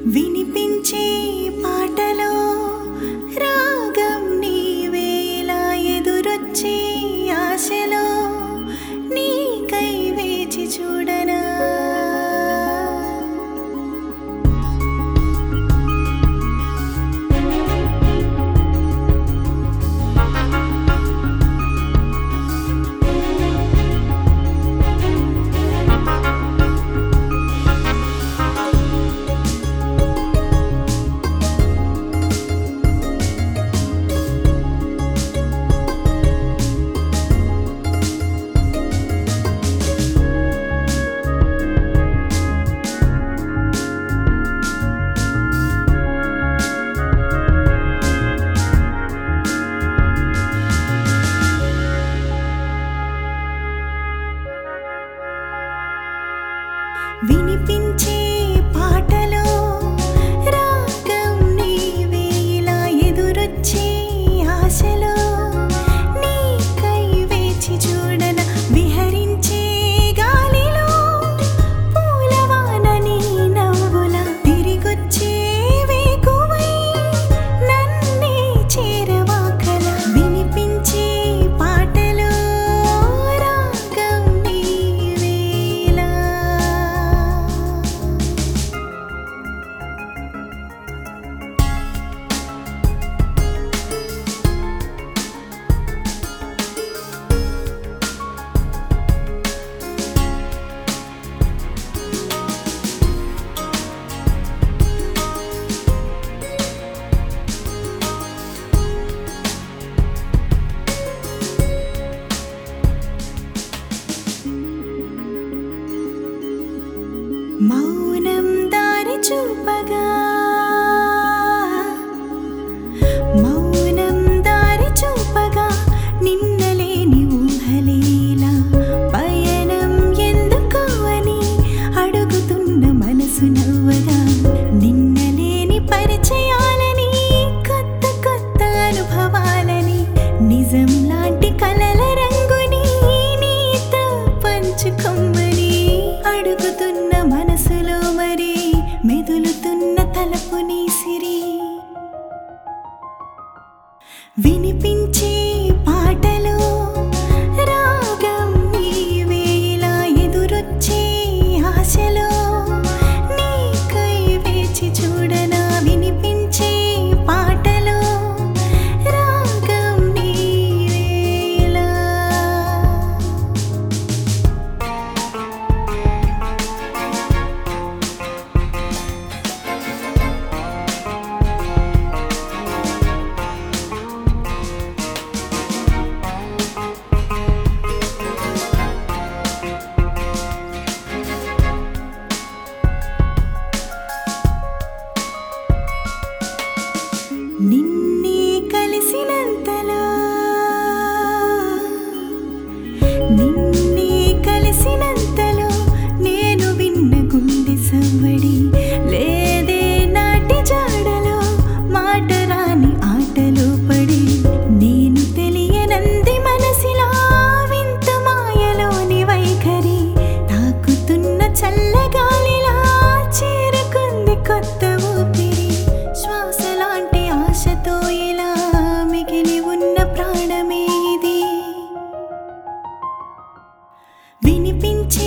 వినిపించే పాటలో రాగం నీవేలా ఎదురొచ్చే ఆశలో నీకై వేచి చూడనా వినిపించే పాటలో రాగం నీవేలా ఎదురొచ్చే ఆశలో నీకై వేచి చూడన విహరించే గాలిలో పూలవాన నీ నవ్వుల తిరిగొచ్చే వేకువై నన్నే చేరవాకల వినిపించే పాటలో రాగం నీవేలా మౌనం దారి చూపగా మౌనం దారి చూపగా నిన్నలేని ఊహలేలా పయనం ఎందుకు అని అడుగుతున్న మనసు నవ్వగా నిన్నలేని పరిచయాలని కొత్త కొత్త అనుభవాలని నిజం లాంటి కలల రంగుని నీతో పంచుకొమ్మని అడుగుతున్న మనసులో మరి మెదులుతున్న తలపు నీ సిరి వినిపించే పాటలో రాగం నీవేలా ఎదురొచ్చే ఆశలో నీకై వేచి చూడనా వినిపించే పాటలో రాగం నీవేలా నిన్నే కలిసినంతలో నిన్నే కలిసినంతలో నేను విన్న గుండె సవ్వడి లేదే నాటి జాడలో మాట రాని ఆటలో పడి నేను తెలియనంది మనసిలా వింత మాయలోని వైఖరి తాకుతున్న చల్లగాలిలా చేరుకుంది కొత్త ఊపిరి శ్వాస లాంటి ఆశతో ఇలా మిగిలి ఉన్న ప్రాణమే ఇది వినిపించే